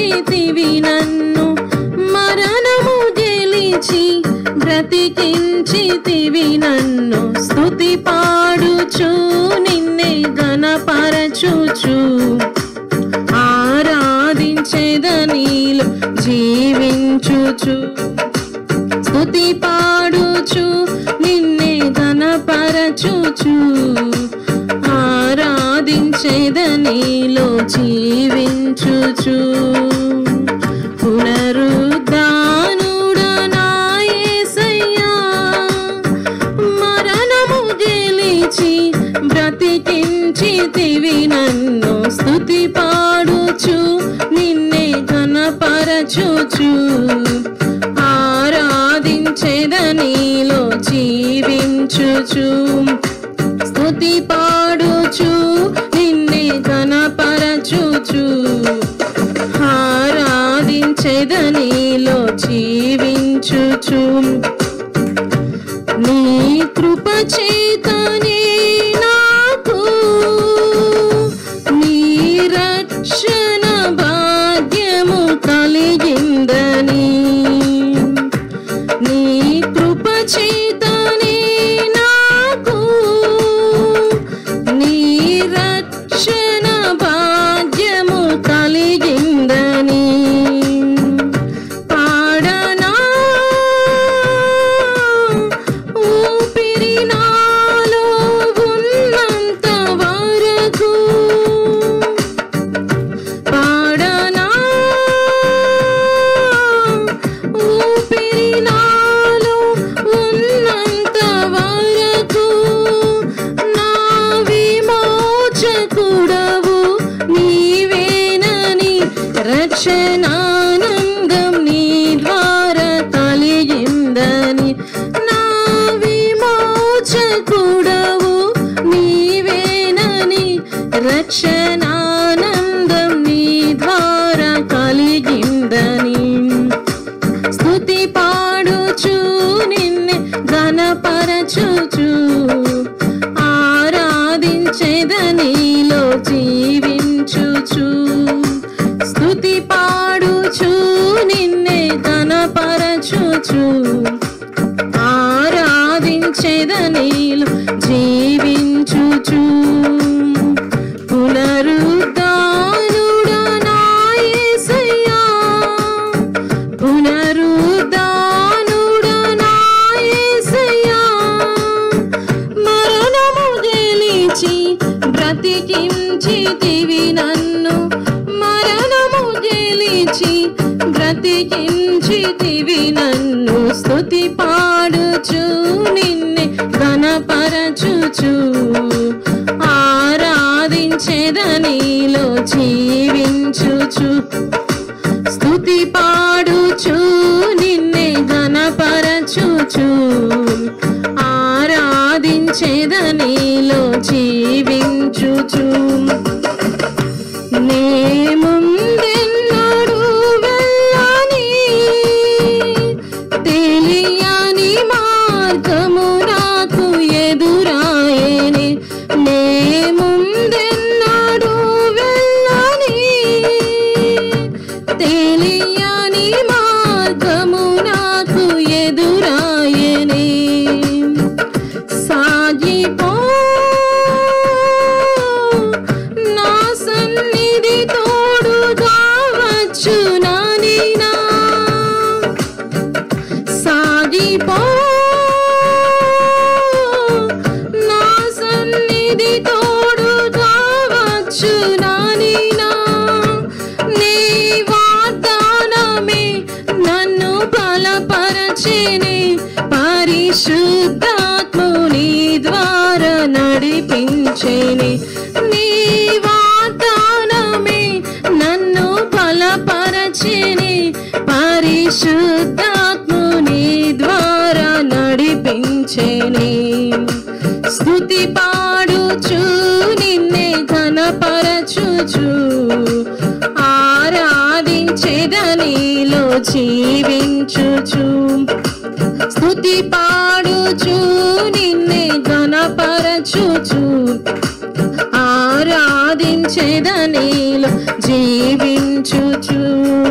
బ్రతికించితివి నన్ను మరణము గెలిచి బ్రతికించితివి నన్ను స్తుతి పాడుచు నిన్నే గణపరచుచు ఆరాధించేదనీలు జీవించుచు స్తుతి పాడుచు నిన్నే గణపరచుచు ఆరాధించేదనీలో జీవించుచు పునరుద్ధానుడనాయసయ్యా మరణము గెలిచి బ్రతికించితివి నన్ను స్తుతి పాడుచు నిన్నే ఘనపరచుచు ఆరాధించేదనీలో జీవించుచు స్తుతి పాడుచు నిన్నే ఘనపరచుచు ఆరాధించేదనీలో జీవించుచు నీ కృప చేతనే నాకు నీ రక్షణ భాగ్యము కలిగిందని నీ కృప చేతనే నాకు నీ రక్షణ భాగ్యము కలిగిందని పాడనా ఊపిరి నాలో ఉన్నంత వరకు పాడనా ఊపిరి నాలో ఉన్నంత వరకు నా విమోచకుడవు నీవేనని రక్షణానందం నీ ద్వారా కలిగిందని నా విమోచకుడవు నీవేనని రక్షణానందం నీ ద్వారా కలిగిందని స్తుతి పాడుచు నిన్నే ఘనపరచుచు ఆరాధించేదనీలో జీవించుచు స్తుతి పాడుచు నిన్నే ఘనపరచుచు ఆరాధించేదనీలో జీవించుచు పునరుద్ధానుడనాయసయ్యా పునరుద్ధానుడనాయసయ్యా మరణము గెలిచి బ్రతికించితివి నన్ను మరణము గెలిచి బ్రతికించితివి నన్ను స్తుతి పాడుచు నిన్నే ఘనపరచుచు ఆరాధించేదనీలో జీవించుచు స్తుతి పాడుచు నిన్నే ఘనపరచుచు ఆరాధించేదనీలో జీవించుచు నే ముందెన్నడు వెళ్ళని తెలియని మార్గము నాకు ఎదురాయని నే ముందెన్నడు వెళ్ళని తెలియని మార్గము నాకు ఎదురాయని సాగిపో నా సన్నిధి తోడుగా వచ్చునానినా సాగిపో నా సన్నిధి తోడుగా వచ్చునానినా నీ వాగ్దానమే నన్ను బలపరచిని పరిశుద్ధాత్ముని ద్వారా నడిపించేని నీ వాగ్దానమే నన్ను బలపరచిని పరిశుద్ధాత్ముని ద్వారా నడిపించేని స్తుతి పాడుచు నిన్నే ఘనపరచుచు ఆరాధించేదనీలో జీవించుచు స్తుతి పాడుచు నిన్నే ఘనపరచుచు ఆరాధించేదనీలో జీవించుచు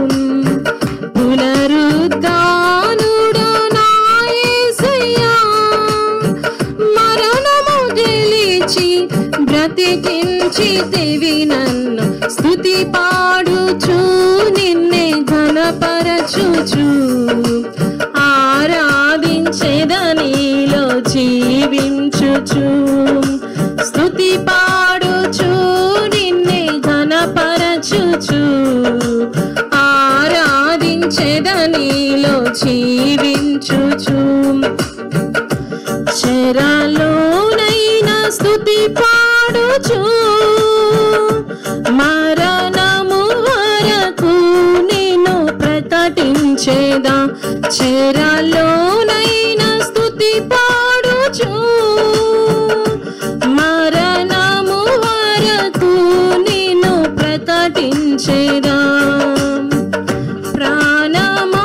బ్రతికించితివి నన్ను స్తుతి పాడుచు నిన్నే ఘనపరచుచు ఆరాధించేదనిలో జీవించుచు స్తుతి పాడుచు నిన్నే ఘనపరచుచు ఆరాధించేదనిలో జీవించుచు చెరలోనైనా స్తుతి పాడుచు మరణము వరకు నేను ప్రకటించేదా చెరలోనైనా స్తుతి పాడుచు మరణము వరకు నేను ప్రకటించేదా ప్రాణమా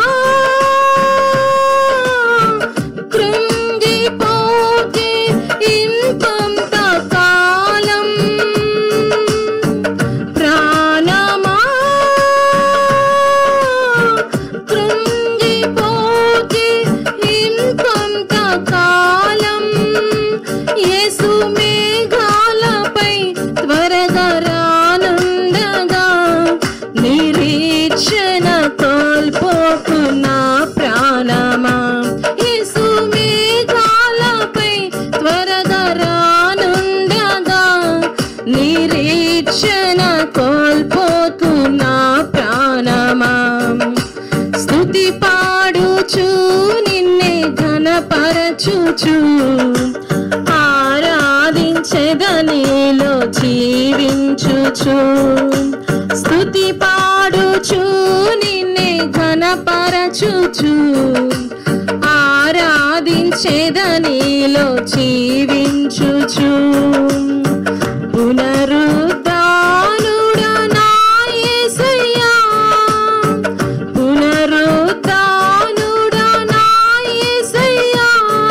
కృంగిపోకే ఇంకొంత కాలం ప్రాణమా కృంగిపోకే ఇంకొంత కాలం యేసు మేఘాలపై త్వరగా రానుండగా నిరీక్షణ కోల్పోకు నా ప్రాణమా యేసు మేఘాలపై త్వరగా రానుండగా నిరీక్షణ కోల్పోకు నా ప్రాణమా స్తుతి పాడుచు నిన్నే ఘనపరచుచు ఆరాధించెదనిలో జీవించుచు స్తుతి పాడుచు నిన్నే ఘనపరచుచు ఆరాధించెదనిలో జీవించుచు పునరుద్ధానుడా నా యేసయ్యా పునరుద్ధానుడా నా యేసయ్యా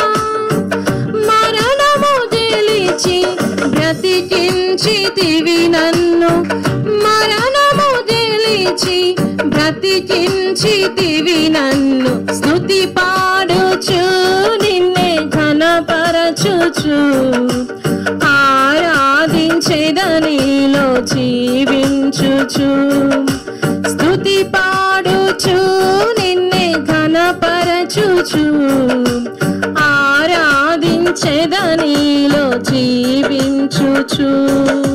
మరణము గెలిచి బ్రతికించితివి నన్ను మరణము గెలిచి బ్రతికించితివి నన్ను స్తుతి పాడుచు నిన్నే ఘనపరచుచు ఆరాధించేదనిలో జీవించుచు స్తుతి పాడుచు నిన్నే ఘనపరచుచు ఆరాధించేదనిలో జీవించుచు